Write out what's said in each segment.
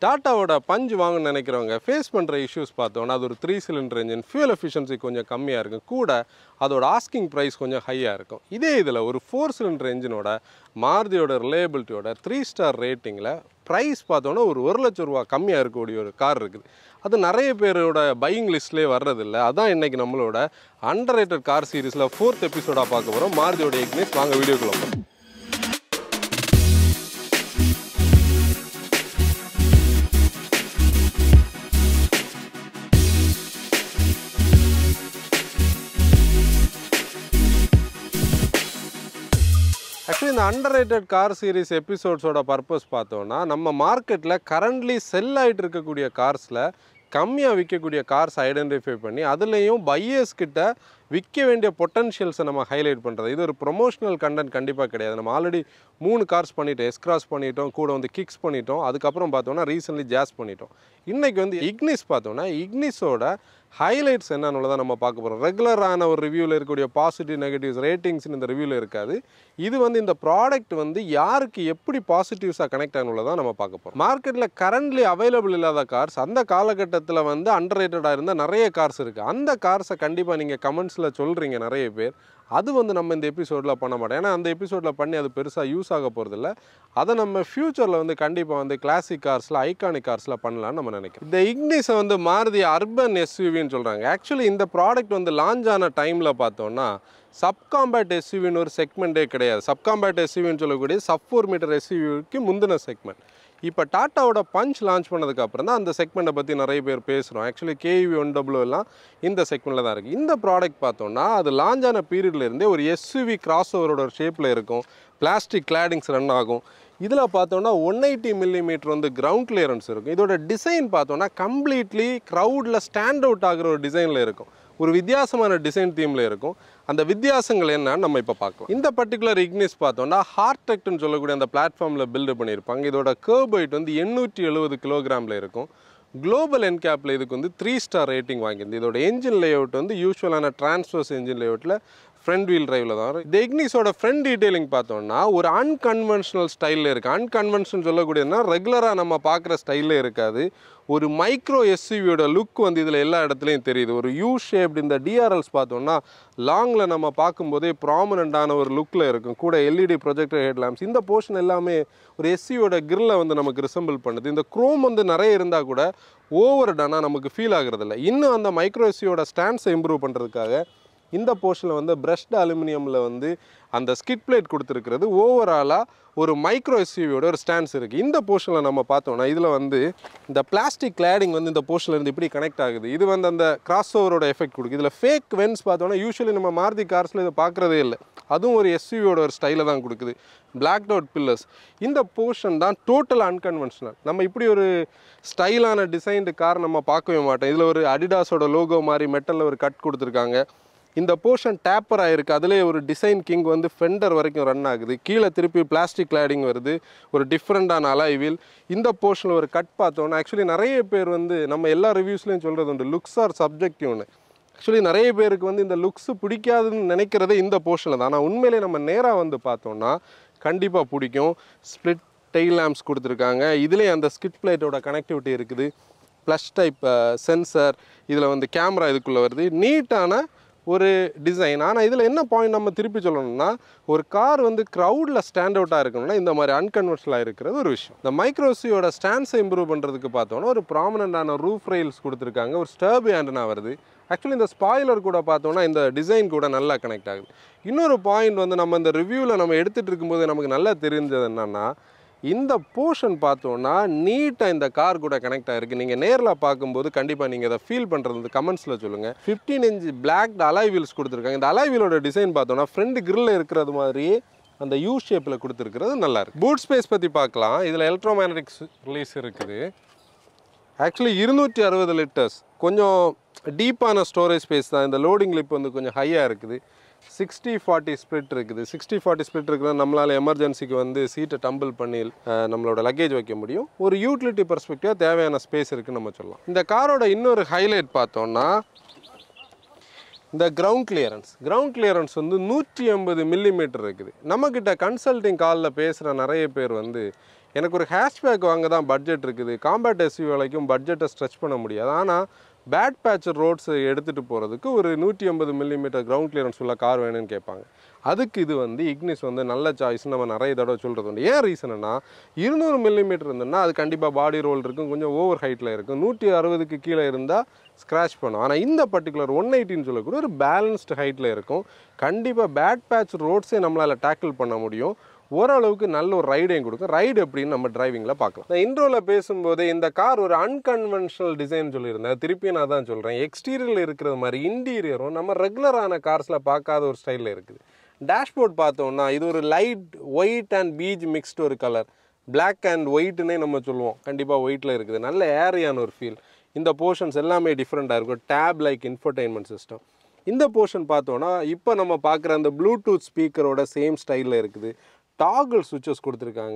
டாட்டாவோட பஞ்சு வாங்கணும்னு நினைக்கிறவங்க ஃபேஸ் பண்ணுற இஷ்யூஸ் பார்த்தோன்னா அது ஒரு three cylinder engine fuel efficiency கொஞ்சம் கம்மியாக இருக்கும் கூட அதோட ஆஸ்கிங் ப்ரைஸ் கொஞ்சம் ஹையாக இருக்கும் இதே இதில் ஒரு ஃபோர் சிலிண்டர் இன்ஜினோட மாருதியோட ரிலேபிலிட்டியோட த்ரீ ஸ்டார் ரேட்டிங்கில் ப்ரைஸ் பார்த்தோன்னா ஒரு ஒரு லட்ச ரூபா கம்மியாக இருக்கக்கூடிய ஒரு கார் இருக்குது அது நிறைய பேரோட பையிங் லிஸ்ட்லேயே வர்றதில்ல அதான் இன்றைக்கி நம்மளோட அண்டர் ரேட்டட் கார் சீரிஸில் ஃபோர்த் எபிசோடாக பார்க்க போகிறோம் மாருதியோட எக்னிஸ் வாங்க வீடியோக்குள்ள போகிறோம் ஆக்சுவலி இந்த அண்டர் ரேட்டட் கார் சீரிஸ் எபிசோட்ஸோட பர்பஸ் பார்த்தோன்னா நம்ம மார்க்கெட்டில் கரண்ட்லி செல் ஆகிட்டு இருக்கக்கூடிய கார்ஸில் கம்மியாக விற்கக்கூடிய கார்ஸ் ஐடென்டிஃபை பண்ணி அதுலேயும் பையர்ஸ் கிட்ட விற்க வேண்டிய பொட்டன்ஷியல்ஸை நம்ம ஹைலைட் பண்ணுறது இது ஒரு ப்ரொமோஷனல் கண்டென்ட் கண்டிப்பாக கிடையாது நம்ம ஆல்ரெடி மூணு கார்ஸ் பண்ணிட்டோம் எஸ்கிராஸ் பண்ணிட்டோம் கூட வந்து கிக்ஸ் பண்ணிட்டோம் அதுக்கப்புறம் பார்த்தோம்னா ரீசென்ட்லி ஜாஸ் பண்ணிட்டோம் இன்றைக்கி வந்து இக்னிஸ் பார்த்தோன்னா இக்னிஸோட ஹைலைட்ஸ் என்னன்னு நம்ம பார்க்க போகிறோம் ரெகுலரான ஒரு ரிவ்யூவில் இருக்கக்கூடிய பாசிட்டிவ் நெகட்டிவ்ஸ் ரேட்டிங்ஸ் இந்த ரிவ்யூவில் இருக்காது இது வந்து இந்த ப்ராடக்ட் வந்து யாருக்கு எப்படி பாசிட்டிவ்ஸாக கனெக்ட் ஆகணுள்ளதான் நம்ம பார்க்க போகிறோம் மார்க்கெட்டில் கரண்ட்லி அவைலபிள் இல்லாத கார்ஸ் அந்த காலகட்டத்தில் வந்து அண்டர் ரேட்டடாக இருந்த நிறைய கார்ஸ் இருக்குது அந்த கார்ஸை கண்டிப்பாக நீங்கள் கமெண்ட்ஸில் சொல்கிறீங்க நிறைய பேர் அது வந்து நம்ம இந்த எபிசோடில் பண்ண மாட்டோம் ஏன்னா அந்த எபிசோடில் பண்ணி அது பெருசாக யூஸ் ஆக போகிறதில்ல அதை நம்ம ஃப்யூச்சரில் வந்து கண்டிப்பாக வந்து கிளாசிக் கார்ஸில் ஐகானிக் கார்ஸில் பண்ணலாம்னு நம்ம நினைக்கிறோம் இந்த இக்னிஸை வந்து மாருதி அர்பன் எஸ்யூவின்னு சொல்கிறாங்க ஆக்சுவலி இந்த ப்ராடக்ட் வந்து லான்ச் ஆன டைமில் பார்த்தோன்னா சப்காம்பேட் எஸ்யூவின்னு ஒரு செக்மெண்ட்டே கிடையாது சப்காம்பேட் எஸ்யூவின்னு சொல்லக்கூடிய சப் ஃபோர் மீட்டர் எஸ்யூவிக்கு முந்தின செக்மெண்ட் இப்போ டாட்டாவோட பஞ்ச் லான்ச் பண்ணதுக்கு அப்புறம் தான் அந்த செக்மெண்ட்டை பற்றி நிறைய பேர் பேசுகிறோம் ஆக்சுவலி கேவி ஒன் டபுள்யூ எல்லாம் இந்த செக்மெண்ட்டில் தான் இருக்குது இந்த ப்ராடக்ட் பார்த்தோம்னா அது லான்ச் ஆன பீரியட்ல இருந்தே ஒரு எஸ்யூவி கிராஸ் ஓவரோட ஒரு ஷேப்பில் இருக்கும் பிளாஸ்டிக் கிளாடிங்ஸ் ரன் ஆகும் இதில் பார்த்தோன்னா ஒன் எயிட்டி மில்லிமீட்டர் வந்து கிரவுண்ட் கிளியரன்ஸ் இருக்கும் இதோட டிசைன் பார்த்தோன்னா கம்ப்ளீட்லி க்ரௌடில் ஸ்டாண்ட் அவுட் ஆகிற ஒரு டிசைனில் இருக்கும் ஒரு வித்தியாசமான டிசைன் தீமில் இருக்கும் அந்த வித்தியாசங்கள் என்னன்னு நம்ம இப்போ பார்க்கலாம் இந்த பர்டிகுலர் இக்னிஸ் பார்த்தோம்னா ஹார்டெக்ட்னு சொல்லக்கூடிய அந்த பிளாட்ஃபார்மில் பில்டு பண்ணியிருப்பாங்க இதோட கர்ப் weight வந்து எண்ணூற்றி எழுபது கிலோகிராமில் இருக்கும் குளோபல் என்கேப்பில் இதுக்கு வந்து த்ரீ ஸ்டார் ரேட்டிங் வாங்கியிருந்து இதோட என்ஜின் லேஅவுட் வந்து யூஸ்வலான டிரான்ஸ்வர்ஸ் என்ஜின் லேஅவுட்டில் ஃப்ரண்ட் வீல் டிரைவில் தான் வரும் இந்த இக்னிஸோட ஃப்ரண்ட் டீடைலிங் பார்த்தோம்னா ஒரு அன்கன்வென்ஷனல் ஸ்டைலில் இருக்குது அன்கன்வென்ஷன் சொல்லக்கூடியதுனா ரெகுலராக நம்ம பார்க்குற ஸ்டைலில் இருக்காது ஒரு மைக்ரோ எஸ்யூவியோட லுக் வந்து இதில் எல்லா இடத்துலையும் தெரியுது ஒரு யூ ஷேப்டு இந்த டிஆர்எல்ஸ் பார்த்தோம்னா லாங்கில் நம்ம பார்க்கும்போதே ப்ராமினண்ட்டான ஒரு லுக்கில் இருக்கும் கூட எல்இடி ப்ரொஜெக்டர் ஹெட் லேம்ப்ஸ் இந்த போர்ஷன் எல்லாமே ஒரு எஸ்யூவோட கிரில்லை வந்து நமக்கு ரிசம்பிள் பண்ணுது இந்த குரோம் வந்து நிறைய இருந்தால் கூட ஓவர் டனாக நமக்கு ஃபீல் ஆகுறதில்ல இன்னும் அந்த மைக்ரோ எஸ்யூவோட ஸ்டாண்ட்ஸை இம்ப்ரூவ் பண்ணுறதுக்காக இந்த போர்ஷனில் வந்து பிரஷ்ட் அலுமினியமில் வந்து அந்த ஸ்கிட் பிளேட் கொடுத்துருக்கிறது ஓவராலாக ஒரு மைக்ரோ எஸ்யூவியோட ஒரு ஸ்டாண்ட்ஸ் இருக்குது இந்த போர்ஷனில் நம்ம பார்த்தோம்னா இதில் வந்து இந்த பிளாஸ்டிக் கிளாடிங் வந்து இந்த போர்ஷனில் இருந்து இப்படி கனெக்ட் ஆகுது இது வந்து அந்த கிராஸ் ஓவரோட எஃபெக்ட் கொடுக்குது இதில் ஃபேக் வென்ஸ் பார்த்தோன்னா யூஸ்வலி நம்ம மாருதி கார்ஸில் இதை பார்க்குறதே இல்லை அதுவும் ஒரு எஸ்யூவியோட ஒரு ஸ்டைலை தான் கொடுக்குது பிளாக் அவுட் பில்லர்ஸ் இந்த போர்ஷன் தான் டோட்டல் அன்கன்வென்ஷனல் நம்ம இப்படி ஒரு ஸ்டைலான டிசைன்டு கார் நம்ம பார்க்கவே மாட்டோம் இதில் ஒரு அடிடாஸோட லோகோ மாதிரி மெட்டலில் ஒரு கட் கொடுத்துருக்காங்க இந்த போர்ஷன் டேப்பர் ஆகிருக்கு அதுலேயே ஒரு டிசைன் கிங் வந்து ஃபெண்டர் வரைக்கும் ரன் ஆகுது கீழே திருப்பி பிளாஸ்டிக் கிளாடிங் வருது ஒரு டிஃப்ரெண்ட்டான அலாய்வில் இந்த போர்ஷனில் ஒரு கட் பார்த்தோன்னா ஆக்சுவலி நிறைய பேர் வந்து நம்ம எல்லா ரிவ்யூஸ்லையும் சொல்கிறது உண்டு லுக்ஸ் ஆர் சப்ஜெக்டிவ்னு ஆக்சுவலி நிறைய பேருக்கு வந்து இந்த லுக்ஸ் பிடிக்காதுன்னு நினைக்கிறதே இந்த போர்ஷனில் தான் ஆனால் உண்மையிலே நம்ம நேராக வந்து பார்த்தோம்னா கண்டிப்பாக பிடிக்கும் ஸ்ப்ளிட் டெய்ல் லேம்ப்ஸ் கொடுத்துருக்காங்க இதுலேயே அந்த ஸ்கிட் பிளேட்டோட கனெக்டிவிட்டி இருக்குது ப்ளஸ் டைப் சென்சர் இதில் வந்து கேமரா இதுக்குள்ளே வருது நீட்டான ஒரு டிசைன் ஆனால் இதில் என்ன பாயிண்ட் நம்ம திருப்பி சொல்லணும்னா ஒரு கார் வந்து க்ரௌடில் ஸ்டாண்ட் அவுட்டாக இருக்கணும்னா இந்த மாதிரி அன்கன்வென்ஷனலாக இருக்கிறது ஒரு விஷயம் இந்த மைக்ரோசியோட ஸ்டாண்ட்ஸை இம்ப்ரூவ் பண்ணுறதுக்கு பார்த்தோன்னா ஒரு ப்ராமினண்டான ரூஃப் ரெயில்ஸ் கொடுத்துருக்காங்க ஒரு ஸ்டர்பி ஆண்டனா வருது ஆக்சுவலி இந்த ஸ்பாய்லர் கூட பார்த்தோன்னா இந்த டிசைன் கூட நல்லா கனெக்ட் ஆகுது இன்னொரு பாயிண்ட் வந்து நம்ம இந்த ரிவ்யூவில் நம்ம எடுத்துகிட்டு இருக்கும்போது நமக்கு நல்லா தெரிஞ்சது என்னென்னா இந்த போர்ஷன் பார்த்தோன்னா நீட்டாக இந்த கார் கூட கனெக்ட் ஆகிருக்கு நீங்கள் நேரில் பார்க்கும்போது கண்டிப்பாக நீங்கள் இதை ஃபீல் பண்ணுறது கமெண்ட்ஸில் சொல்லுங்கள் fifteen inch black alloy wheels கொடுத்துருக்காங்க இந்த அலாய் வீலோட டிசைன் பார்த்தோன்னா ஃப்ரண்ட் கிரில் இருக்கிறது மாதிரியே அந்த யூ ஷேப்பில் கொடுத்துருக்கிறது நல்லா இருக்கு பூட் ஸ்பேஸ் பற்றி பார்க்கலாம் இதில் எலக்ட்ரோமேக்னட்டிக்ஸ் ரிலீஸ் இருக்குது ஆக்சுவலி இருநூற்றி அறுபது லிட்டர்ஸ் கொஞ்சம் டீப்பான ஸ்டோரேஜ் ஸ்பேஸ் தான் இந்த லோடிங் லிப் வந்து கொஞ்சம் ஹையாக இருக்குது சிக்ஸ்டி ஃபார்ட்டி ஸ்ப்ளிட் இருக்குது சிக்ஸ்டி ஃபார்ட்டி ஸ்ப்ளிட் இருக்குது நம்மளால் எமர்ஜென்சிக்கு வந்து சீட்டை டம்பிள் பண்ணி அஹ், நம்மளோட லக்கேஜ் வைக்க முடியும் ஒரு யூட்டிலிட்டி பெர்ஸ்பெக்டிவாக தேவையான ஸ்பேஸ் இருக்குன்னு நம்ம சொல்லலாம் இந்த காரோட இன்னொரு ஹைலைட் பார்த்தோம்னா இந்த கிரவுண்ட் கிளியரன்ஸ் கிரவுண்ட் கிளியரன்ஸ் வந்து நூற்றி ஐம்பது மில்லிமீட்டர் இருக்குது நம்மக்கிட்ட கன்சல்டிங் காலில் பேசுகிற நிறைய பேர் வந்து எனக்கு ஒரு ஹேஷ்பேக் வாங்க தான் பட்ஜெட் இருக்குது காம்பேட் எஸ்யூ வரைக்கும் பட்ஜெட்டை ஸ்ட்ரெச் பண்ண முடியாது ஆனால் பேட் பேட்ச் ரோட்ஸ் எடுத்துகிட்டு போகிறதுக்கு ஒரு நூற்றி ஐம்பது மில்லிமீட்டர் கிரவுண்ட் கிளியரன்ஸ் உள்ள கார் வேணும்னு கேட்பாங்க அதுக்கு இது வந்து இக்னிஸ் வந்து நல்ல சாய்ஸ் நம்ம நிறைய தடவை சொல்கிறது உண்டு ஏன் ரீசன்னா இருநூறு மில்லிமீட்டர் இருந்ததுன்னா அது கண்டிப்பாக பாடி ரோல் இருக்கும் கொஞ்சம் ஓவர் ஹைட்டில் இருக்கும் நூற்றி அறுபதுக்கு கீழே இருந்தால் ஸ்க்ராச் பண்ணும் ஆனால் இந்த பர்டிகுலர் ஒன் எயிட்டின்னு சொல்லக்கூடிய ஒரு பேலன்ஸ்டு ஹைட்டில் இருக்கும் கண்டிப்பாக பேட் பேட்ச் ரோட்ஸே நம்மளால் டேக்கிள் பண்ண முடியும் ஓரளவுக்கு நல்ல ஒரு ரைடையும் கொடுக்கும் ரைடு எப்படின்னு நம்ம டிரைவிங்கில் பார்க்கலாம் இந்த இன்ட்ரோவில் பேசும்போது இந்த கார் ஒரு அன்கன்வென்ஷனல் டிசைன் சொல்லியிருந்தேன் திருப்பி நான் தான் சொல்கிறேன் எக்ஸ்டீரியரில் இருக்கிறது மாதிரி இன்டீரியரும் நம்ம ரெகுலரான கார்ஸில் பார்க்காத ஒரு ஸ்டைலில் இருக்குது டேஷ்போர்ட் பார்த்தோம்னா இது ஒரு light white and peach mixed ஒரு கலர் Black அண்ட் ஒயிட்னே நம்ம சொல்லுவோம் கண்டிப்பாக ஒயிட்டில் இருக்குது நல்ல ஏரியான ஒரு ஃபீல் இந்த போர்ஷன்ஸ் எல்லாமே டிஃப்ரெண்ட்டாக இருக்கும் டேப் லைக் இன்ஃபர்டைன்மெண்ட் சிஸ்டம் இந்த போர்ஷன் பார்த்தோன்னா இப்போ நம்ம பார்க்குற அந்த ப்ளூடூத் ஸ்பீக்கரோட சேம் ஸ்டைலில் இருக்குது டாகிள் சுவிச்சஸ் கொடுத்துருக்காங்க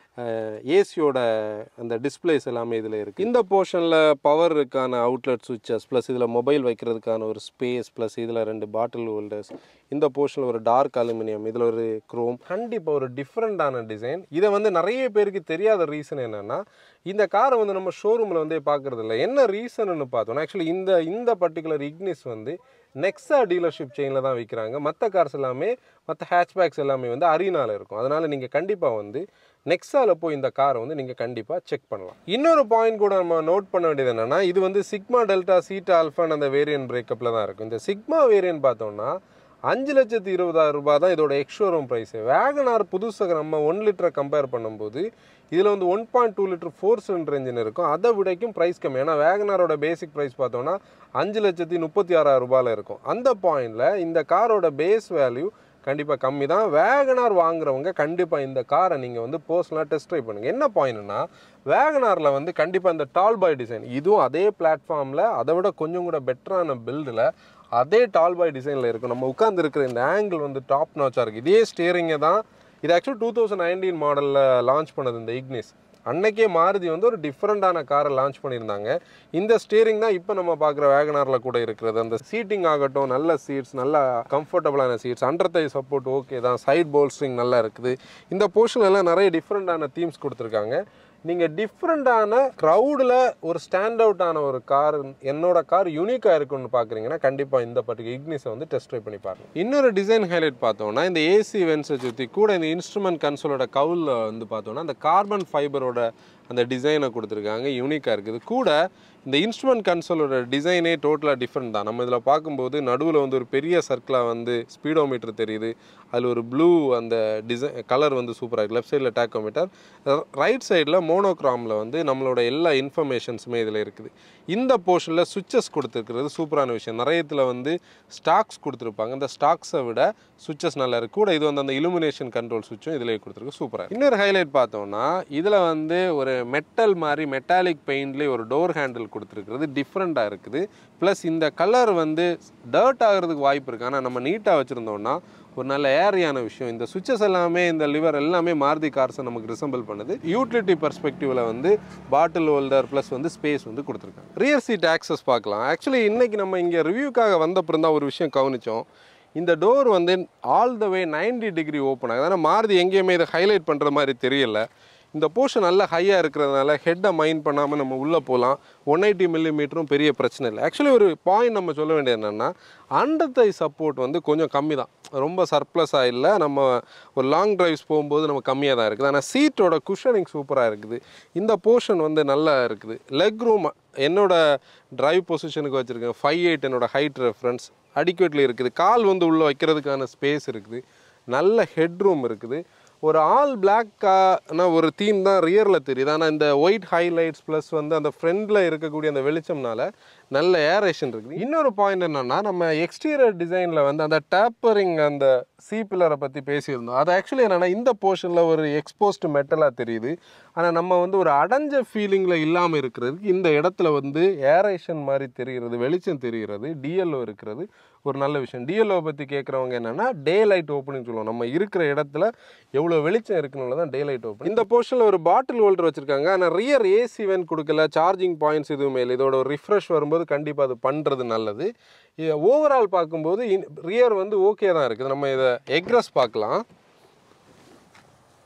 ஏசியோட அந்த டிஸ்பிளேஸ் எல்லாமே இதில் இருக்குது இந்த போர்ஷனில் பவருக்கான அவுட்லெட் சுவிச்சஸ் ப்ளஸ் இதில் மொபைல் வைக்கிறதுக்கான ஒரு ஸ்பேஸ் ப்ளஸ் இதில் ரெண்டு பாட்டில் ஹோல்டர்ஸ் இந்த போர்ஷனில் ஒரு டார்க் அலுமினியம் இதில் ஒரு குரோம் கண்டிப்பாக ஒரு டிஃப்ரெண்ட்டான டிசைன் இதை வந்து நிறைய பேருக்கு தெரியாத ரீசன் என்னென்னா இந்த காரை வந்து நம்ம ஷோரூமில் வந்து பார்க்குறது இல்லை என்ன ரீசன்னு பார்த்தோம்னா ஆக்சுவலி இந்த இந்த பர்டிகுலர் இக்னிஸ் வந்து நெக்ஸா டீலர்ஷிப் செயினில் தான் விற்கிறாங்க மற்ற கார்ஸ் எல்லாமே மற்ற ஹேட்ச்பேக்ஸ் எல்லாமே வந்து அரீனாவில் இருக்கும் அதனால் நீங்கள் கண்டிப்பாக வந்து நெக்ஸாவில் போய் இந்த காரை வந்து நீங்கள் கண்டிப்பாக செக் பண்ணலாம் இன்னொரு பாயிண்ட் கூட நம்ம நோட் பண்ண வேண்டியது என்னென்னா இது வந்து சிக்மா டெல்டா சீட்டா அல்ஃபான் அந்த வேரியன்ட் பிரேக்கப்பில் தான் இருக்கும் இந்த சிக்மா வேரியன்ட் பார்த்தோம்னா அஞ்சு லட்சத்தி இருபதாயிரம் ரூபாய் தான் இதோட எக்ஸ்ஷோரூம் ப்ரைஸு வேகனார் புதுசாக நம்ம ஒன் லிட்டரை கம்பேர் பண்ணும்போது இதில் வந்து one point two litre four cylinder engine இருக்கும் அதை விடைக்கும் ப்ரைஸ் கம்மி ஏன்னா வேகனாரோட பேசிக் ப்ரைஸ் பார்த்தோம்னா அஞ்சு லட்சத்தி முப்பத்தி ஆறாயிரம் ரூபாயில் இருக்கும் அந்த பாயிண்டில் இந்த காரோட பேஸ் வேல்யூ கண்டிப்பாக கம்மி தான் வேகனார் வாங்குறவங்க கண்டிப்பாக இந்த காரை நீங்கள் வந்து பர்சனலாக டெஸ்ட் ட்ரைவ் பண்ணுங்கள் என்ன பாயிண்ட்னா வேகனாரில் வந்து கண்டிப்பாக இந்த டால் பாய் டிசைன் இதுவும் அதே பிளாட்ஃபார்மில் அதை விட கொஞ்சம் கூட பெட்டரான பில்டில் அதே டால் பாய் டிசைனில் இருக்கும் நம்ம உட்காந்துருக்கிற இந்த ஆங்கிள் வந்து டாப் நாச்சாக இருக்குது இதே ஸ்டியரிங்கை தான் இது ஆக்சுவலி டூ தௌசண்ட் நைன்டீன் மாடலில் லான்ச் பண்ணது இந்த இக்னிஸ் அன்னைக்கே மாருதி வந்து ஒரு டிஃப்ரெண்ட்டான காரை லான்ச் பண்ணியிருந்தாங்க இந்த ஸ்டியரிங் தான் இப்போ நம்ம பார்க்குற வேகனாரில் கூட இருக்கிறது அந்த சீட்டிங் ஆகட்டும் நல்ல சீட்ஸ் நல்ல கம்ஃபர்டபுளான seats under thigh support okay தான் சைட் போல்ஸ்ட்ரிங் நல்லா இருக்குது இந்த போர்ஷன் எல்லாம் நிறைய டிஃப்ரெண்ட்டான தீம்ஸ் கொடுத்துருக்காங்க நீங்கள் டிஃப்ரெண்ட்டான க்ரௌடில் ஒரு ஸ்டாண்ட் அவுட்டான ஒரு கார் என்னோட கார் யூனிக்காக இருக்குன்னு பார்க்குறீங்கன்னா கண்டிப்பாக இந்த பர்டிகுலர் இக்னிஸை வந்து டெஸ்ட் ட்ரை பண்ணி பாருங்க இன்னொரு டிசைன் ஹைலைட் பார்த்தோம்னா இந்த ஏசி வென்ஸை சுற்றி கூட இந்த இன்ஸ்ட்ருமெண்ட் கன்சோலோட கவுலில் வந்து பார்த்தோம்னா அந்த கார்பன் ஃபைபரோட அந்த டிசைனை கொடுத்துருக்காங்க யூனிக்காக இருக்குது கூட இந்த இன்ஸ்ட்ருமெண்ட் கன்சோலோட டிசைனே டோட்டலாக டிஃப்ரெண்ட் தான் நம்ம இதில் பார்க்கும்போது நடுவில் வந்து ஒரு பெரிய சர்க்கிளாக வந்து ஸ்பீடோமீட்டர் தெரியுது அதில் ஒரு ப்ளூ அந்த டிசைன் கலர் வந்து சூப்பராக இருக்குது லெஃப்ட் சைடில் டேக்கோமீட்டர் ரைட் சைடில் மோனோக்ராமில் வந்து நம்மளோட எல்லா இன்ஃபர்மேஷன்ஸுமே இதில் இருக்குது இந்த போர்ஷனில் சுவிச்சஸ் கொடுத்துருக்கிறது சூப்பரான விஷயம் நிறையத்தில் வந்து ஸ்டாக்ஸ் கொடுத்துருப்பாங்க இந்த ஸ்டாக்ஸை விட சுவிச்சஸ் நல்லா இருக்குது கூட இது வந்து அந்த இலுமினேஷன் கண்ட்ரோல் சுவிட்சும் இதில் கொடுத்துருக்கு சூப்பராக இன்னொரு ஹைலைட் பார்த்தோம்னா இதில் வந்து ஒரு மெட்டல் மாதிரி மெட்டாலிக் பெயிண்ட்லேயே ஒரு டோர் ஹேண்டில் கொடுத்துருக்கிறது டிஃப்ரெண்ட்டாக இருக்குது ப்ளஸ் இந்த கலர் வந்து டர்ட் ஆகிறதுக்கு வாய்ப்பு இருக்குது ஆனால் நம்ம நீட்டாக வச்சுருந்தோம்னா ஒரு நல்ல ஏரியான விஷயம் இந்த சுவிச்சஸ் எல்லாமே இந்த லிவர் எல்லாமே மாருதி கார்ஸை நமக்கு ரிசம்பிள் பண்ணுது யூட்டிலிட்டி பர்ஸ்பெக்டிவில் வந்து பாட்டில் ஹோல்டர் ப்ளஸ் வந்து ஸ்பேஸ் வந்து கொடுத்துருக்காங்க ரியர் சீட் ஆக்சஸ் பார்க்கலாம் ஆக்சுவலி இன்னைக்கு நம்ம இங்கே ரிவ்யூக்காக வந்தப்புறம் தான் ஒரு விஷயம் கவனித்தோம் இந்த டோர் வந்து all the way 90 degree open ஆகுது ஆனால் மாருதி எங்கேயுமே இதை ஹைலைட் பண்ணுற மாதிரி தெரியல இந்த போர்ஷன் நல்ல ஹையாக இருக்கிறதுனால ஹெட்டை மைண்ட் பண்ணாமல் நம்ம உள்ளே போகலாம் ஒன் எயிட்டி மில்லிமீட்டரும் பெரிய பிரச்சனை இல்லை ஆக்சுவலி ஒரு பாயிண்ட் நம்ம சொல்ல வேண்டியது என்னென்னா அண்டர் தை சப்போர்ட் வந்து கொஞ்சம் கம்மி தான் ரொம்ப சர்ப்ளஸாக இல்லை நம்ம ஒரு லாங் டிரைவ்ஸ் போகும்போது நம்ம கம்மியாக தான் இருக்குது ஆனால் சீட்டோட குஷனிங் சூப்பராக இருக்குது இந்த போர்ஷன் வந்து நல்லா இருக்குது லெக் ரூம் என்னோட டிரைவ் பொசிஷனுக்கு வச்சுருக்கேன் ஃபைவ் எயிட் என்னோட ஹைட் ரெஃபரன்ஸ் அடிக்குவேட்லி இருக்குது கால் வந்து உள்ளே வைக்கிறதுக்கான ஸ்பேஸ் இருக்குது நல்ல ஹெட் ரூம் இருக்குது ஒரு ஆல் பிளாக்கான ஒரு தீம் தான் ரியரில் தெரியுது ஆனால் இந்த ஒயிட் ஹைலைட்ஸ் ப்ளஸ் வந்து அந்த ஃப்ரண்டில் இருக்கக்கூடிய அந்த வெளிச்சம்னால நல்ல ஏரேஷன் இருக்குது இன்னொரு பாயிண்ட் என்னன்னா நம்ம எக்ஸ்டீரியர் டிசைனில் வந்து அந்த டேப்பரிங் அந்த சி பில்லரை பற்றி பேசியிருந்தோம் அது ஆக்சுவலி என்னென்னா இந்த போர்ஷனில் ஒரு எக்ஸ்போஸ்டு மெட்டலாக தெரியுது ஆனால் நம்ம வந்து ஒரு அடைஞ்ச ஃபீலிங்கில் இல்லாமல் இருக்கிறதுக்கு இந்த இடத்துல வந்து ஏரேஷன் மாதிரி தெரிகிறது வெளிச்சம் தெரிகிறது டிஎல்ஓ இருக்கிறது ஒரு நல்ல விஷயம் டிஎல்ஓ பற்றி கேட்குறவங்க என்னென்னா டே லைட் ஓப்பனிங் சொல்லுவோம் நம்ம இருக்கிற இடத்துல எவ்வளோ வெளிச்சம் இருக்குன்னு தான் டே லைட் ஓப்பன் இந்த போர்ஷனில் ஒரு பாட்டில் ஹோல்டர் வச்சுருக்காங்க ஆனால் ரியர் ஏசி வென் கொடுக்கல சார்ஜிங் பாயிண்ட்ஸ் எதுவுமே இல்லை இதோட ஒரு ரிஃப்ரெஷ் வரும்போது கண்டிப்பாக அது பண்ணுறது நல்லது ஓவரால் பார்க்கும்போது ரியர் வந்து ஓகே தான் இருக்குது நம்ம இதை எக்ரஸ் பார்க்கலாம்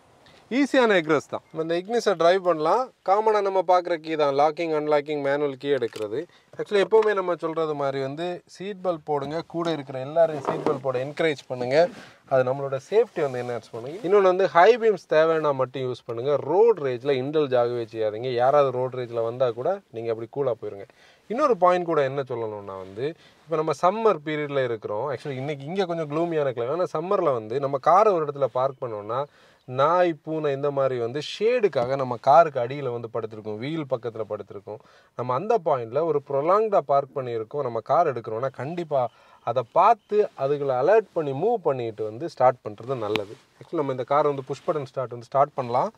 ஈஸியான எக்ரஸ் தான் நம்ம இந்த இக்னிஸை ட்ரைவ் பண்ணலாம் காமனாக நம்ம பார்க்குற கீ தான் லாக்கிங் அன்லாக்கிங் மேனுவல் கீ எடுக்கிறது ஆக்சுவலி எப்போவுமே நம்ம சொல்கிறது மாதிரி வந்து சீட் பெல்ட் போடுங்க கூட இருக்கிற எல்லாரையும் சீட் பெல்ட் போட என்கரேஜ் பண்ணுங்கள் அது நம்மளோட சேஃப்டி வந்து என்ஹான்ஸ் பண்ணுங்க இன்னொன்று வந்து ஹை பீம்ஸ் தேவைன்னா மட்டும் யூஸ் பண்ணுங்கள் ரோட் ரேஜில் இண்டல்ஜ் ஆகவே செய்யாதீங்க யாராவது ரோட் ரேஜில் வந்தால் கூட நீங்கள் அப்படி கூலாக போயிருங்க இன்னொரு பாயிண்ட் கூட என்ன சொல்லணும்னா வந்து இப்போ நம்ம சம்மர் பீரியடில் இருக்கிறோம் ஆக்சுவலி இன்றைக்கி இங்கே கொஞ்சம் க்ளூமியான கிளைம் ஆனால் சம்மரில் வந்து நம்ம காரை ஒரு இடத்துல பார்க் பண்ணோம்னா நாய் பூனை இந்த மாதிரி வந்து ஷேடுக்காக நம்ம காருக்கு அடியில் வந்து படுத்திருக்கோம் வீல் பக்கத்தில் படுத்திருக்கோம் நம்ம அந்த பாயிண்டில் ஒரு ப்ரொலாங்டாக பார்க் பண்ணியிருக்கோம் நம்ம கார் எடுக்கிறோம்னா கண்டிப்பாக அதை பார்த்து அதுகளை அலர்ட் பண்ணி மூவ் பண்ணிட்டு வந்து ஸ்டார்ட் பண்ணுறது நல்லது ஆக்சுவலி நம்ம இந்த காரை வந்து புஷ் பட்டன் ஸ்டார்ட் வந்து ஸ்டார்ட் பண்ணலாம்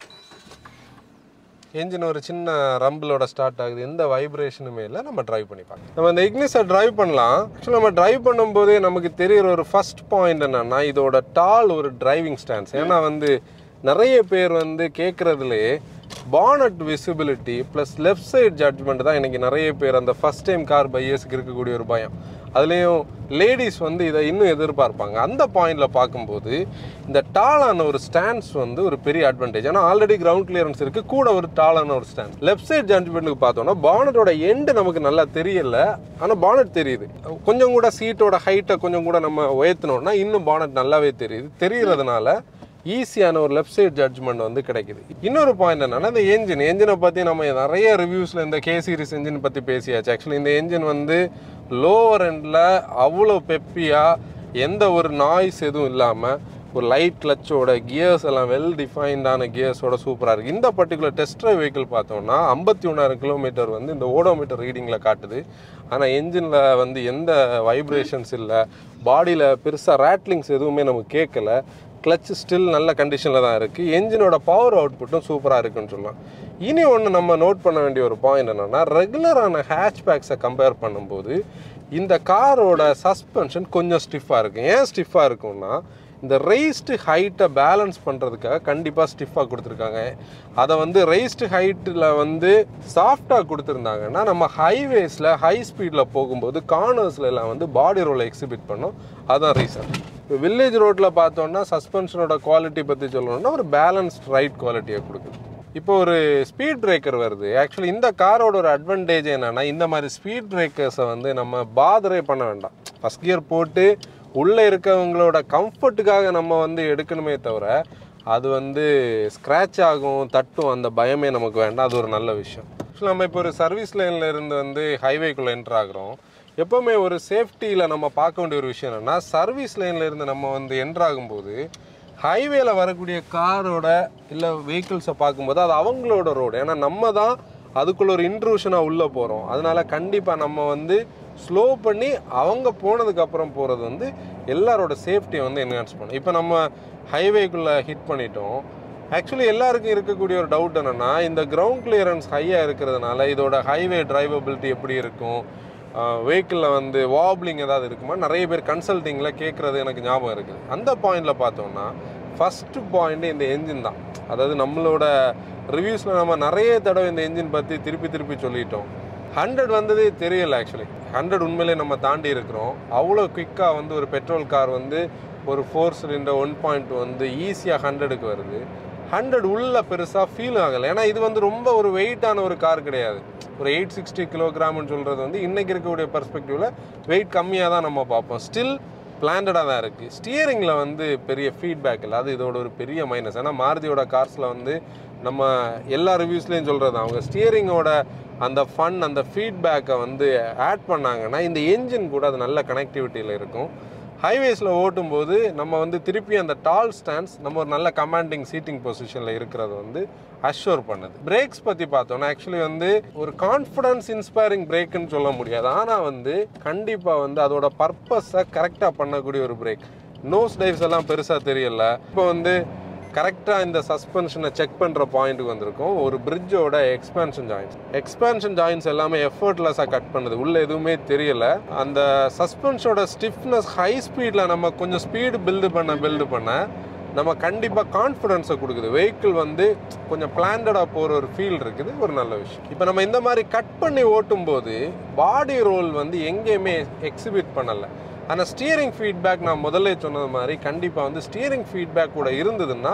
என்ஜின் ஒரு சின்ன ரம்பிளோட ஸ்டார்ட் ஆகுது எந்த வைப்ரேஷனுமே இல்லை நம்ம டிரைவ் பண்ணி பார்க்கலாம் நம்ம இந்த இக்னிஸை டிரைவ் பண்ணலாம் ஆக்சுவலி நம்ம டிரைவ் பண்ணும்போதே நமக்கு தெரிகிற ஒரு ஃபர்ஸ்ட் பாயிண்ட் என்னன்னா இதோட டால் ஒரு டிரைவிங் ஸ்டான்ஸ் ஏன்னா வந்து நிறைய பேர் வந்து கேட்குறதுலே bonnet visibility plus left side judgement தான் இன்னைக்கு நிறைய பேர் அந்த ஃபர்ஸ்ட் டைம் கார் பையர்ஸ்க்கு இருக்கக்கூடிய ஒரு பயம் அதுலேயும் லேடிஸ் வந்து இதை இன்னும் எதிர்பார்ப்பாங்க அந்த பாயிண்டில் பார்க்கும்போது இந்த டாலான ஒரு ஸ்டாண்ட்ஸ் வந்து ஒரு பெரிய அட்வான்டேஜ் ஏன்னா ஆல்ரெடி கிரவுண்ட் கிளியரன்ஸ் இருக்குது கூட ஒரு டாலான ஒரு ஸ்டாண்ட் லெஃப்ட் சைடு ஜட்ஜ்மெண்ட்டுக்கு பார்த்தோம்னா பானட்டோட எண்டு நமக்கு நல்லா தெரியல ஆனால் பானட் தெரியுது கொஞ்சம் கூட சீட்டோட ஹைட்டை கொஞ்சம் கூட நம்ம உயர்த்தினோம்னா இன்னும் பானட் நல்லாவே தெரியுது தெரியறதுனால ஈஸியான ஒரு லெஃப்ட் சைடு ஜட்ஜ்மெண்ட் வந்து கிடைக்குது இன்னொரு பாயிண்ட் என்னன்னா இந்த என்ஜின் என்ஜினை பற்றி நம்ம நிறைய ரிவ்யூஸில் இந்த கே சீரிஸ் என்ஜின் பற்றி பேசியாச்சு ஆக்சுவலி இந்த என்ஜின் வந்து லோவர் எண்டில் அவ்வளோ பெப்பியாக எந்த ஒரு நாய்ஸ் எதுவும் இல்லாமல் ஒரு லைட் கிளச்சோட கியர்ஸ் எல்லாம் வெல் டிஃபைன்டான கியர்ஸோட சூப்பராக இருக்குது இந்த பர்டிகுலர் டெஸ்ட் ட்ரைவ் வெஹிக்கிள் பார்த்தோம்னா ஐம்பத்தி ஒன்றாயிரம் கிலோமீட்டர் வந்து இந்த ஓடோமீட்டர் ரீடிங்கில் காட்டுது ஆனால் என்ஜினில் வந்து எந்த வைப்ரேஷன்ஸ் இல்லை பாடியில் பெருசாக ரேட்லிங்ஸ் எதுவுமே நமக்கு கேட்கல கிளச் ஸ்டில் நல்ல கண்டிஷனில் தான் இருக்குது என்ஜினோட பவர் அவுட்புட்டும் சூப்பராக இருக்குன்னு சொல்லலாம் இனி ஒன்று நம்ம நோட் பண்ண வேண்டிய ஒரு பாயிண்ட் என்னென்னா ரெகுலரான ஹேட்ச்பேக்ஸை கம்பேர் பண்ணும்போது இந்த காரோட சஸ்பென்ஷன் கொஞ்சம் ஸ்டிஃபாக இருக்கும் ஏன் ஸ்டிஃபாக இருக்கும்னா இந்த ரெய்ஸ்டு ஹைட்டை பேலன்ஸ் பண்ணுறதுக்காக கண்டிப்பாக ஸ்டிஃபாக கொடுத்துருக்காங்க அதை வந்து ரெய்ஸ்டு ஹைட்டில் வந்து சாஃப்டாக கொடுத்துருந்தாங்கன்னா நம்ம ஹைவேஸில் ஹை ஸ்பீடில் போகும்போது கார்னர்ஸ்ல எல்லாம் வந்து பாடி ரோலை எக்ஸிபிட் பண்ணோம் அதுதான் ரீசன் இப்போ வில்லேஜ் ரோட்டில் பார்த்தோன்னா சஸ்பென்ஷனோட குவாலிட்டி பற்றி சொல்லணும்னா ஒரு பேலன்ஸ்ட் ரைட் குவாலிட்டியை கொடுக்குது இப்போ ஒரு ஸ்பீட் பிரேக்கர் வருது ஆக்சுவலி இந்த காரோட ஒரு அட்வான்டேஜ் என்னன்னா இந்த மாதிரி ஸ்பீட் பிரேக்கர்ஸை வந்து நம்ம பாதரே பண்ண வேண்டாம் ஃபஸ்ட் கியர் போட்டு உள்ளே இருக்கவங்களோட கம்ஃபர்ட்டுக்காக நம்ம வந்து எடுக்கணுமே தவிர அது வந்து ஸ்க்ராட்ச் ஆகும் தட்டும் அந்த பயமே நமக்கு வேண்டாம் அது ஒரு நல்ல விஷயம் ஆக்சுவலி நம்ம இப்போ ஒரு சர்வீஸ் லைனில் இருந்து வந்து ஹைவேக்குள்ளே என்ட்ரு ஆகுறோம் எப்போவுமே ஒரு சேஃப்டியில் நம்ம பார்க்க வேண்டிய ஒரு விஷயம் என்னென்னா சர்வீஸ் லைனில் இருந்து நம்ம வந்து என்ட்ரு ஆகும்போது ஹைவேல வரக்கூடிய காரோட இல்லை வெஹிக்கிள்ஸை பார்க்கும்போது அது அவங்களோட ரோடு ஏன்னா நம்ம தான் அதுக்குள்ள ஒரு இன்ட்ரூஷனாக உள்ளே போகிறோம் அதனால கண்டிப்பாக நம்ம வந்து ஸ்லோ பண்ணி அவங்க போனதுக்கு அப்புறம் போகிறது வந்து எல்லாரோட சேஃப்டியை வந்து என்ஹான்ஸ் பண்ணும் இப்போ நம்ம ஹைவேக்குள்ளே ஹிட் பண்ணிட்டோம் ஆக்சுவலி எல்லாருக்கும் இருக்கக்கூடிய ஒரு டவுட் என்னென்னா இந்த கிரவுண்ட் கிளியரன்ஸ் ஹையாக இருக்கிறதுனால இதோட ஹைவே டிரைவபிலிட்டி எப்படி இருக்கும் வெஹிக்கிளில் வந்து வாப்லிங் ஏதாவது இருக்குமா நிறைய பேர் கன்சல்ட்டிங்கில் கேட்குறது எனக்கு ஞாபகம் இருக்குது அந்த பாயிண்டில் பார்த்தோம்னா ஃபஸ்ட்டு பாயிண்ட்டு இந்த என்ஜின் தான் அதாவது நம்மளோட ரிவ்யூஸில் நம்ம நிறைய தடவை இந்த என்ஜின் பற்றி திருப்பி திருப்பி சொல்லிட்டோம் ஹண்ட்ரட் வந்ததே தெரியல ஆக்சுவலி ஹண்ட்ரட் உண்மையிலே நம்ம தாண்டி இருக்கிறோம் அவ்வளோ குயிக்காக வந்து ஒரு பெட்ரோல் கார் வந்து ஒரு ஃபோர் சிலிண்டர் ஒன் பாயிண்ட் வந்து ஈஸியாக ஹண்ட்ரடுக்கு வருது ஹண்ட்ரட் உள்ள பெருசாக ஃபீல் ஆகலை ஏன்னா இது வந்து ரொம்ப ஒரு வெயிட்டான ஒரு கார் கிடையாது ஒரு எயிட் சிக்ஸ்டி கிலோகிராம்னு சொல்கிறது வந்து இன்றைக்கி இருக்கக்கூடிய பர்ஸ்பெக்டிவில் வெயிட் கம்மியாக தான் நம்ம பார்ப்போம் ஸ்டில் பிளான்டாக தான் இருக்குது ஸ்டியரிங்கில் வந்து பெரிய ஃபீட்பேக் இல்லை அது இதோட ஒரு பெரிய மைனஸ் ஏன்னா மாருதியோட கார்ஸில் வந்து நம்ம எல்லா ரிவ்யூஸ்லேயும் சொல்கிறது அவங்க ஸ்டியரிங்கோட அந்த ஃபன் அந்த ஃபீட்பேக்கை வந்து ஆட் பண்ணாங்கன்னா இந்த என்ஜின் கூட அது நல்ல கனெக்டிவிட்டியில் இருக்கும் ஹைவேஸில் ஓட்டும்போது நம்ம வந்து திருப்பி அந்த டால் ஸ்டாண்ட்ஸ் நம்ம ஒரு நல்ல கமாண்டிங் சீட்டிங் பொசிஷனில் இருக்கிறது வந்து அஷ்யூர் பண்ணுது பிரேக்ஸ் பற்றி பார்த்தோன்னா ஆக்சுவலி வந்து ஒரு கான்ஃபிடன்ஸ் இன்ஸ்பைரிங் பிரேக்குன்னு சொல்ல முடியாது ஆனால் வந்து கண்டிப்பாக வந்து அதோட பர்பஸை கரெக்டாக பண்ணக்கூடிய ஒரு பிரேக் நோஸ் டைவ்ஸ் எல்லாம் பெருசாக தெரியல இப்போ வந்து கரெக்டாக இந்த சஸ்பென்ஷனை செக் பண்ணுற பாயிண்ட்டுக்கு வந்திருக்கும் ஒரு பிரிட்ஜோட எக்ஸ்பேன்ஷன் ஜாயின்ஸ் எக்ஸ்பேன்ஷன் ஜாயின்ஸ் எல்லாமே எஃபர்ட்லெஸ்ஸாக கட் பண்ணுது உள்ளே எதுவுமே தெரியல அந்த சஸ்பென்ஷனோட ஸ்டிஃப்னஸ் ஹை ஸ்பீடில் நம்ம கொஞ்சம் ஸ்பீடு பில்டு பண்ண பில்டு பண்ண நம்ம கண்டிப்பாக கான்ஃபிடென்ஸை கொடுக்குது வெஹிக்கிள் வந்து கொஞ்சம் பிளான்டாக போகிற ஒரு ஃபீல் இருக்குது ஒரு நல்ல விஷயம் இப்போ நம்ம இந்த மாதிரி கட் பண்ணி ஓட்டும்போது பாடி ரோல் வந்து எங்கேயுமே எக்ஸிபிட் பண்ணலை ஆனால் ஸ்டியரிங் ஃபீட்பேக் நான் முதல்ல சொன்னது மாதிரி கண்டிப்பாக வந்து ஸ்டியரிங் ஃபீட்பேக் கூட இருந்ததுன்னா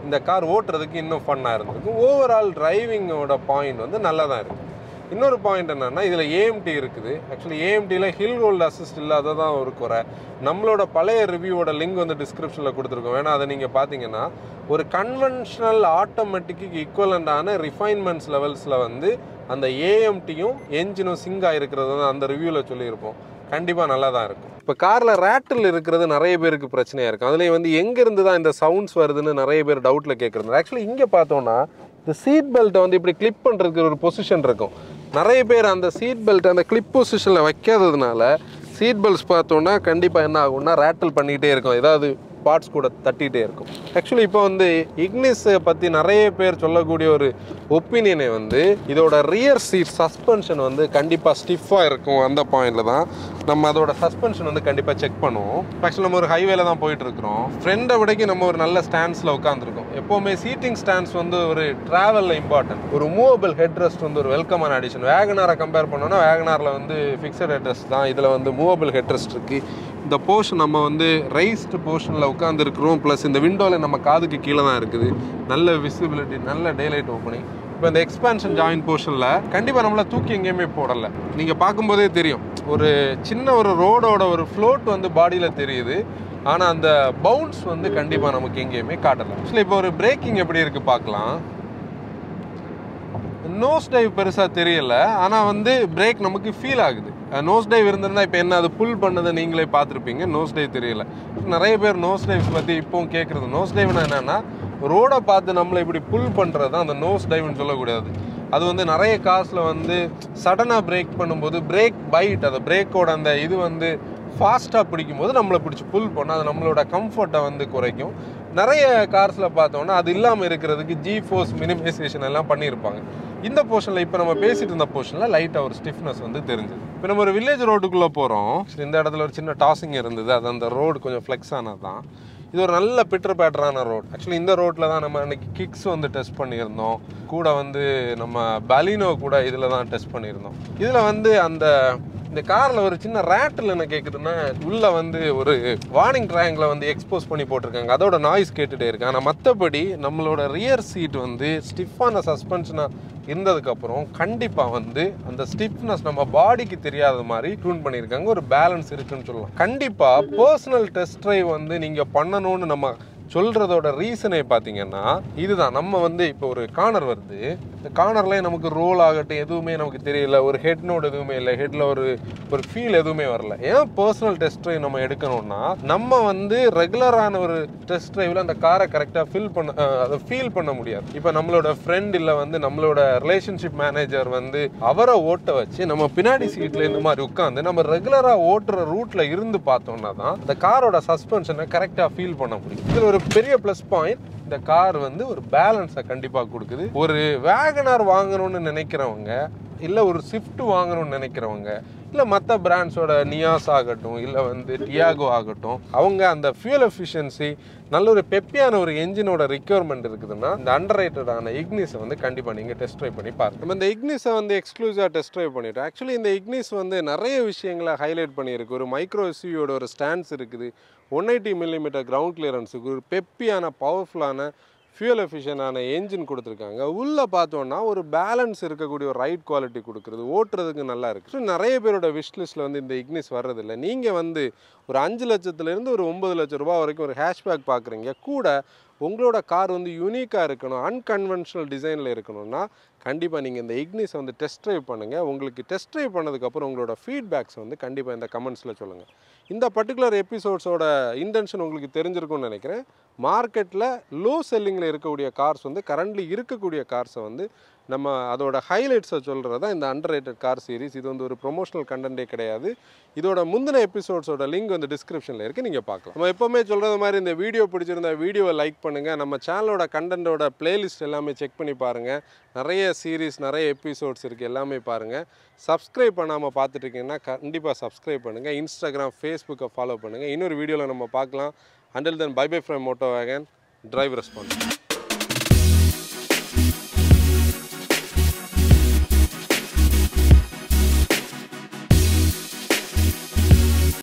இந்த கார் ஓட்டுறதுக்கு இன்னும் ஃபன்னாக இருந்திருக்கும் ஓவரால் டிரைவிங்கோட பாயிண்ட் வந்து நல்லா தான் இருக்குது இன்னொரு பாயிண்ட் என்னன்னா இதில் ஏஎம்டி இருக்குது ஆக்சுவலி ஏஎம்டியில் ஹில் ஹோல்ட் அசிஸ்ட் இல்லாததான் ஒரு குறை நம்மளோட பழைய ரிவ்யூவோட லிங்க் வந்து டிஸ்கிரிப்ஷனில் கொடுத்துருக்கோம் வேணா அதை நீங்கள் பார்த்தீங்கன்னா ஒரு கன்வென்ஷனல் ஆட்டோமேட்டிக்கு ஈக்குவலண்டான ரிஃபைன்மெண்ட்ஸ் லெவல்ஸில் வந்து அந்த ஏஎம்டியும் என்ஜினும் சிங்க் ஆகிருக்கிறது வந்து அந்த ரிவ்யூவில் சொல்லியிருப்போம் கண்டிப்பாக நல்லா தான் இருக்கும் இப்போ காரில் ரேட்டில் இருக்கிறது நிறைய பேருக்கு பிரச்சனையாக இருக்கும் அதுலேயும் வந்து எங்கேருந்து தான் இந்த சவுண்ட்ஸ் வருதுன்னு நிறைய பேர் டவுட்டில் கேட்குறது ஆக்சுவலி இங்கே பார்த்தோன்னா இந்த சீட் பெல்ட்டை வந்து இப்படி கிளிப் பண்ணுறதுக்கு ஒரு பொசிஷன் இருக்கும் நிறைய பேர் அந்த சீட் பெல்ட் அந்த கிளிப் பொசிஷனில் வைக்காததுனால சீட் பெல்ட்ஸ் பார்த்தோன்னா கண்டிப்பாக என்ன ஆகும்னா ரேட்டில் பண்ணிகிட்டே இருக்கும் ஏதாவது பார்ட்ஸ் கூட தட்டிகிட்டே இருக்கும் ஆக்சுவலி இப்போ வந்து இக்னிஸை பற்றி நிறைய பேர் சொல்லக்கூடிய ஒரு ஒப்பீனியனை வந்து இதோட ரியர் சீட் சஸ்பென்ஷன் வந்து கண்டிப்பாக ஸ்டிஃபாக இருக்கும் அந்த பாயிண்டில் தான் நம்ம அதோட சஸ்பென்ஷன் வந்து கண்டிப்பாக செக் பண்ணுவோம் ஆக்சுவலி நம்ம ஒரு ஹைவேல தான் போயிட்டு இருக்கிறோம் ஃப்ரெண்டை விடைக்கு நம்ம ஒரு நல்ல ஸ்டாண்ட்ஸில் உட்காந்துருக்கோம் எப்போவுமே சீட்டிங் ஸ்டாண்ட்ஸ் வந்து ஒரு ட்ராவலில் இம்பார்ட்டன்ட் ஒரு மூவபிள் ஹெட் ரெஸ்ட் வந்து ஒரு வெல்கமான அடிஷன் வேகனாரை கம்பேர் பண்ணோன்னா வேகனாரில் வந்து ஃபிக்ஸட் ஹெட் ரெஸ்ட் தான் இதில் வந்து மூவபிள் ஹெட் ரெஸ்ட் இருக்குது இந்த போர்ஷன் நம்ம வந்து ரைஸ்டு போர்ஷனில் உட்காந்துருக்குறோம் ப்ளஸ் இந்த விண்டோவில் நம்ம காதுக்கு கீழே தான் இருக்குது நல்ல விசிபிலிட்டி நல்ல டேலைட் ஓப்பனிங் இப்போ இந்த எக்ஸ்பான்ஷன் ஜாயின் போர்ஷனில் கண்டிப்பாக நம்மளை தூக்கி எங்கேயுமே போடலை நீங்கள் பார்க்கும்போதே தெரியும் ஒரு சின்ன ஒரு ரோடோட ஒரு ஃப்ளோட் வந்து பாடியில் தெரியுது ஆனால் அந்த பவுன்ஸ் வந்து கண்டிப்பாக நமக்கு எங்கேயுமே காட்டலை ஆக்சுவலி இப்போ ஒரு பிரேக்கிங் எப்படி இருக்குது பார்க்கலாம் நோஸ் டைவ் பெருசாக தெரியல ஆனால் வந்து பிரேக் நமக்கு ஃபீல் ஆகுது நோஸ் டைவ் இருந்திருந்தா இப்போ என்ன அது புல் பண்ணதை நீங்களே பார்த்துருப்பீங்க நோஸ் டைவ் தெரியல நிறைய பேர் நோஸ் டைவ்ஸ் பற்றி இப்போவும் கேட்குறது நோஸ் டைவ்னா என்னென்னா ரோடை பார்த்து நம்மளை இப்படி புல் பண்ணுறது தான் அந்த நோஸ் டைவ்னு சொல்லக்கூடாது அது வந்து நிறைய காசில் வந்து சடனாக பிரேக் பண்ணும்போது பிரேக் பைட் அந்த பிரேக்கோட அந்த இது வந்து ஃபாஸ்ட்டாக பிடிக்கும்போது நம்மளை பிடிச்சி புல் பண்ண அது நம்மளோட கம்ஃபர்ட்டை வந்து குறைக்கும் நிறைய கார்ஸில் பார்த்தோன்னா அது இல்லாமல் இருக்கிறதுக்கு ஜி ஃபோர்ஸ் மினிமைசேஷன் எல்லாம் பண்ணியிருப்பாங்க இந்த போர்ஷனில் இப்போ நம்ம பேசிட்டு இருந்த போர்ஷனில் லைட்டாக ஒரு ஸ்டிஃப்னஸ் வந்து தெரிஞ்சுது இப்போ நம்ம ஒரு வில்லேஜ் ரோட்டுக்குள்ளே போகிறோம் இந்த இடத்துல ஒரு சின்ன டாசிங் இருந்தது அது அந்த ரோடு கொஞ்சம் ஃப்ளெக்ஸ் ஆனது தான் இது ஒரு நல்ல பிட்டர் பேட்டரான ரோட் ஆக்சுவலி இந்த ரோட்டில் தான் நம்ம அன்னைக்கு கிக்ஸ் வந்து டெஸ்ட் பண்ணியிருந்தோம் கூட வந்து நம்ம பலினோ கூட இதில் தான் டெஸ்ட் பண்ணியிருந்தோம் இதில் வந்து அந்த இந்த காரில் ஒரு சின்ன ரேட்டில் என்ன கேட்குதுன்னா உள்ளே வந்து ஒரு வார்னிங் ட்ராயிங்கில் வந்து எக்ஸ்போஸ் பண்ணி போட்டிருக்காங்க அதோட நாய்ஸ் கேட்டுகிட்டே இருக்கு ஆனால் மற்றபடி நம்மளோட ரியர் சீட் வந்து ஸ்டிஃபான சஸ்பென்ஷனாக இருந்ததுக்கப்புறம் கண்டிப்பாக வந்து அந்த ஸ்டிஃப்னஸ் நம்ம பாடிக்கு தெரியாத மாதிரி டியூன் பண்ணியிருக்காங்க ஒரு பேலன்ஸ் இருக்குன்னு சொல்லலாம் கண்டிப்பாக பர்சனல் டெஸ்ட் ட்ரைவ் வந்து நீங்கள் பண்ணணும்னு நம்ம சொல்கிறதோட ரீசனே பார்த்தீங்கன்னா இதுதான் நம்ம வந்து இப்போ ஒரு கார்னர் வருது இந்த கார்னர்லேயே நமக்கு ரோல் ஆகட்டும் எதுவுமே நமக்கு தெரியல ஒரு ஹெட் நோட் எதுவுமே இல்லை ஹெட்டில் ஒரு ஒரு ஃபீல் எதுவுமே வரல ஏன் பர்சனல் டெஸ்ட் ட்ரைவ் நம்ம எடுக்கணும்னா நம்ம வந்து ரெகுலரான ஒரு டெஸ்ட் ட்ரைவில் அந்த காரை கரெக்டாக ஃபில் பண்ண அஹ், அதை ஃபீல் பண்ண முடியாது இப்போ நம்மளோட ஃப்ரெண்ட் இல்லை வந்து நம்மளோட ரிலேஷன்ஷிப் மேனேஜர் வந்து அவரை ஓட்ட வச்சு நம்ம பின்னாடி சீட்டில் இந்த மாதிரி உட்காந்து நம்ம ரெகுலராக ஓட்டுற ரூட்டில் இருந்து பார்த்தோம்னா தான் அந்த காரோட சஸ்பென்ஷனை கரெக்டாக ஃபீல் பண்ண முடியும் இதில் ஒரு பெரிய ப்ளஸ் பாயிண்ட் இந்த கார் வந்து ஒரு பேலன்ஸை கண்டிப்பாக கொடுக்குது ஒரு வேகனார் வாங்கணும்னு நினைக்கிறவங்க இல்லை ஒரு ஸ்விஃப்ட் வாங்கணும்னு நினைக்கிறவங்க இல்லை மற்ற பிராண்ட்ஸோட நியாஸ் ஆகட்டும் இல்லை வந்து டியாகோ ஆகட்டும் அவங்க அந்த ஃபியூல் எஃபிஷியன்சி நல்ல ஒரு பெப்பியான ஒரு என்ஜினோட ரிக்யர்மெண்ட் இருக்குதுன்னா இந்த அண்டர் ரேட்டடான இக்னிஸை வந்து கண்டிப்பாக நீங்கள் டெஸ்ட் ட்ரைவ் பண்ணி பாருங்க நம்ம இந்த இக்னிஸை வந்து எக்ஸ்க்ளூசிவாக டெஸ்ட் ட்ரைவ் பண்ணிட்டோம் ஆக்சுவலி இந்த இக்னிஸ் வந்து நிறைய விஷயங்களை ஹைலைட் பண்ணியிருக்கு ஒரு மைக்ரோ எஸ்யூயோட ஒரு ஸ்டாண்ட்ஸ் இருக்குது ஒன் எயிட்டி மில்லிமீட்டர் கிரவுண்ட் கிளியரன்ஸுக்கு ஒரு பெப்பியான பவர்ஃபுல்லான ஃபியூல் எஃபிஷியனான என்ஜின் கொடுத்துருக்காங்க உள்ளே பார்த்தோன்னா ஒரு பேலன்ஸ் இருக்கக்கூடிய ஒரு ரைட் குவாலிட்டி கொடுக்குறது ஓட்டுறதுக்கு நல்லா இருக்குது ஸோ நிறைய பேரோட விஷ் லிஸ்ட்டில் வந்து இந்த இக்னிஸ் வர்றதில்ல நீங்கள் வந்து ஒரு அஞ்சு லட்சத்துலேருந்து ஒரு ஒம்பது லட்ச ரூபா வரைக்கும் ஒரு ஹேஷ்பேக் பார்க்குறீங்க கூட உங்களோட கார் வந்து யூனிக்காக இருக்கணும் அன்கன்வென்ஷனல் டிசைனில் இருக்கணும்னா கண்டிப்பாக நீங்கள் இந்த இக்னிஸை வந்து டெஸ்ட் ட்ரைவ் பண்ணுங்கள் உங்களுக்கு டெஸ்ட் ட்ரைவ் பண்ணதுக்கப்புறம் உங்களோட ஃபீட்பேக்ஸ் வந்து கண்டிப்பாக இந்த கமெண்ட்ஸில் சொல்லுங்கள் இந்த பர்டிகுலர் எபிசோட்ஸோட இன்டென்ஷன் உங்களுக்கு தெரிஞ்சிருக்கும்னு நினைக்கிறேன் மார்க்கெட்டில் லோ செல்லிங்கில் இருக்கக்கூடிய கார்ஸ் வந்து கரண்ட்லி இருக்கக்கூடிய கார்ஸை வந்து நம்ம அதோட ஹைலைட்ஸை சொல்கிறது தான் இந்த அண்டர் ரேட்டட் கார் சீரிஸ் இது வந்து ஒரு ப்ரொமோஷனல் கண்டென்ட்டே கிடையாது இதோட முந்தின எபிசோட்ஸோட லிங்க் வந்து டிஸ்கிரிப்ஷனில் இருக்குது நீங்கள் பார்க்கலாம் நம்ம எப்போவுமே சொல்கிறது மாதிரி இந்த வீடியோ பிடிச்சிருந்தா வீடியோவை லைக் பண்ணுங்கள் நம்ம சேனலோட கண்டென்ட்டோட பிளேலிஸ்ட் எல்லாமே செக் பண்ணி பாருங்கள் நிறைய சீரிஸ் நிறைய எபிசோட்ஸ் இருக்குது எல்லாமே பாருங்கள் சப்ஸ்கிரைப் பண்ணாமல் பார்த்துட்டு இருக்கீங்கன்னா கண்டிப்பாக சப்ஸ்கிரைப் பண்ணுங்கள் இன்ஸ்டாகிராம் ஃபேஸ்புக்கை ஃபாலோ பண்ணுங்கள் இன்னொரு வீடியோவில் நம்ம பார்க்கலாம் until then bye bye from moto wagon drive response